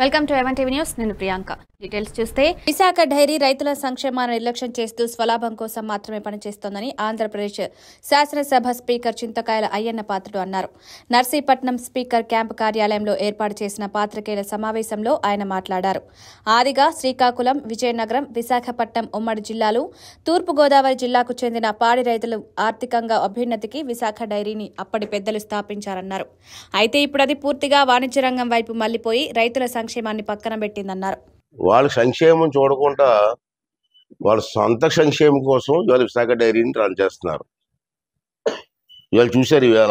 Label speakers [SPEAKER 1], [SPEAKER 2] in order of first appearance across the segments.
[SPEAKER 1] welcome to ఎవన్ TV news నేను Priyanka details చూస్తే విశాఖ డైరీ రైతుల సంక్షేమాన్ని నిర్లక్ష్యం చేస్తూ స్వలాభం కోసం మాత్రమే పనిచేస్తోందని ఆంధ్రప్రదేశ్ శాసనసభ స్పీకర్ చింతకాయల అయ్యన్న పాత్రుడు అన్నారు నర్సీపట్నం స్పీకర్ క్యాంపు కార్యాలయంలో ఏర్పాటు చేసిన పాత్రికేయుల సమావేశంలో ఆయన మాట్లాడారు ఆదిగా శ్రీకాకుళం విజయనగరం విశాఖపట్నం ఉమ్మడి జిల్లాలు తూర్పుగోదావరి జిల్లాకు చెందిన పాడి రైతులు ఆర్థికంగా అభ్యున్నతికి విశాఖ డైరీని అప్పటి పెద్దలు స్థాపించారన్నారు అయితే ఇప్పుడు అది పూర్తిగా వాణిజ్య రంగం వైపు మళ్లిపోయి రైతుల సంక్షేమాన్ని పక్కన పెట్టిందన్నారు
[SPEAKER 2] వాళ్ళ సంక్షేమం చూడకుండా వాళ్ళ సొంత సంక్షేమం కోసం ఇవాళ విశాఖ డైరీని రన్ చేస్తున్నారు ఇవాళ చూశారు ఇవాళ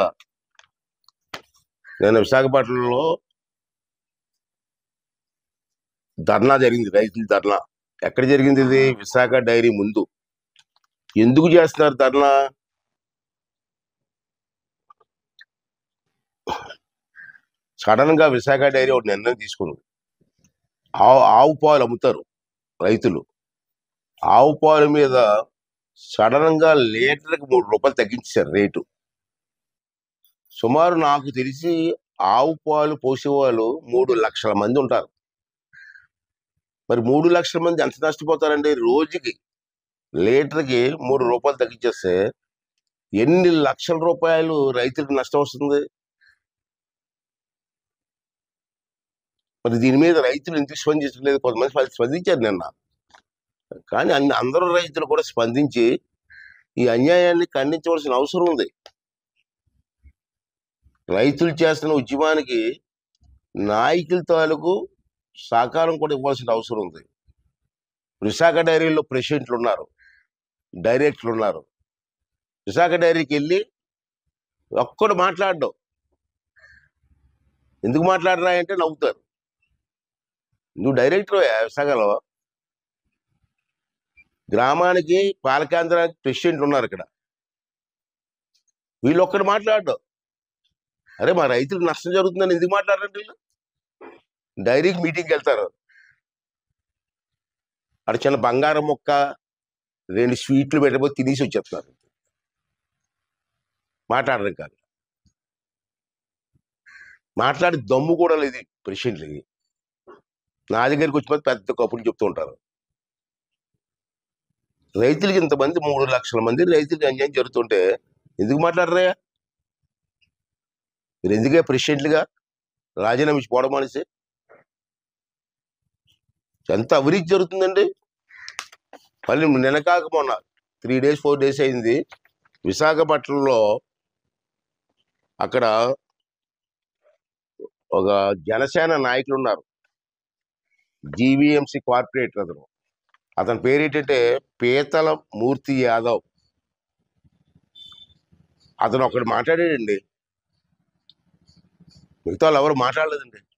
[SPEAKER 2] నేను విశాఖపట్నంలో ధర్నా జరిగింది రైతుల ధర్నా ఎక్కడ జరిగింది ఇది విశాఖ డైరీ ముందు ఎందుకు చేస్తున్నారు ధర్నా సడన్ గా విశాఖ డైరీ ఒక నిర్ణయం తీసుకుంది ఆవు ఆవు పాలు అమ్ముతారు రైతులు ఆవు పాలు మీద సడన్ గా లీటర్కి మూడు రూపాయలు తగ్గించారు రేటు సుమారు నాకు తెలిసి ఆవు పాలు పోసేవాళ్ళు మూడు లక్షల మంది ఉంటారు మరి మూడు లక్షల మంది ఎంత నష్టపోతారండి రోజుకి లీటర్కి మూడు రూపాయలు తగ్గించేస్తే ఎన్ని లక్షల రూపాయలు రైతులకు నష్టం వస్తుంది మరి దీని మీద రైతులు ఎందుకు స్పందించలేదు కొంతమంది స్పంది- స్పందించారు నిన్న కానీ అన్ని అందరూ రైతులు కూడా స్పందించి ఈ అన్యాయాన్ని ఖండించవలసిన అవసరం ఉంది రైతులు చేస్తున్న ఉద్యమానికి నాయకుల తాలూకు సహకారం కూడా ఇవ్వాల్సిన అవసరం ఉంది విశాఖ డైరీలో ప్రెసిడెంట్లు ఉన్నారు డైరెక్టర్లు ఉన్నారు విశాఖ డైరీకి వెళ్ళి ఒక్కడు మాట్లాడడం ఎందుకు మాట్లాడరా అంటే నవ్వుతారు నువ్వు డైరెక్టర్ విశాఖలో గ్రామానికి పాలకేంద్రానికి ప్రెసిడెంట్ ఉన్నారు ఇక్కడ వీళ్ళు ఒక్కడు మాట్లాడు అరే మా రైతులకు నష్టం జరుగుతుందని ఎందుకు మాట్లాడారంటే వీళ్ళు డైరీకి మీటింగ్కి వెళ్తారు అక్కడ చిన్న బంగారం మొక్క రెండు స్వీట్లు పెట్టబోతే తినేసి వచ్చేస్తున్నారు మాట్లాడరు కాదు మాట్లాడి దమ్ము కూడా లేదు ప్రెసిడెంట్లకి నా దగ్గరికి వచ్చి పెద్ద కప్పులు చెప్తూ ఉంటారు రైతులకి ఇంతమంది మూడు లక్షల మంది రైతులకి అన్యాయం జరుగుతుంటే ఎందుకు మాట్లాడరా మీరు ఎందుకే ప్రెసిడెంట్లుగా రాజీనామా ఇచ్చి పోవడం మనిషి ఎంత అవినీతి జరుగుతుందండి మళ్ళీ నిన్న కాక మొన్న త్రీ డేస్ ఫోర్ డేస్ అయింది విశాఖపట్నంలో అక్కడ ఒక జనసేన నాయకులు ఉన్నారు జీవీఎంసీ కార్పొరేటర్ అతను అతని పేరు ఏంటంటే పీతల మూర్తి యాదవ్ అతను ఒకడు మాట్లాడాడండి మిగతా వాళ్ళు ఎవరు మాట్లాడలేదండి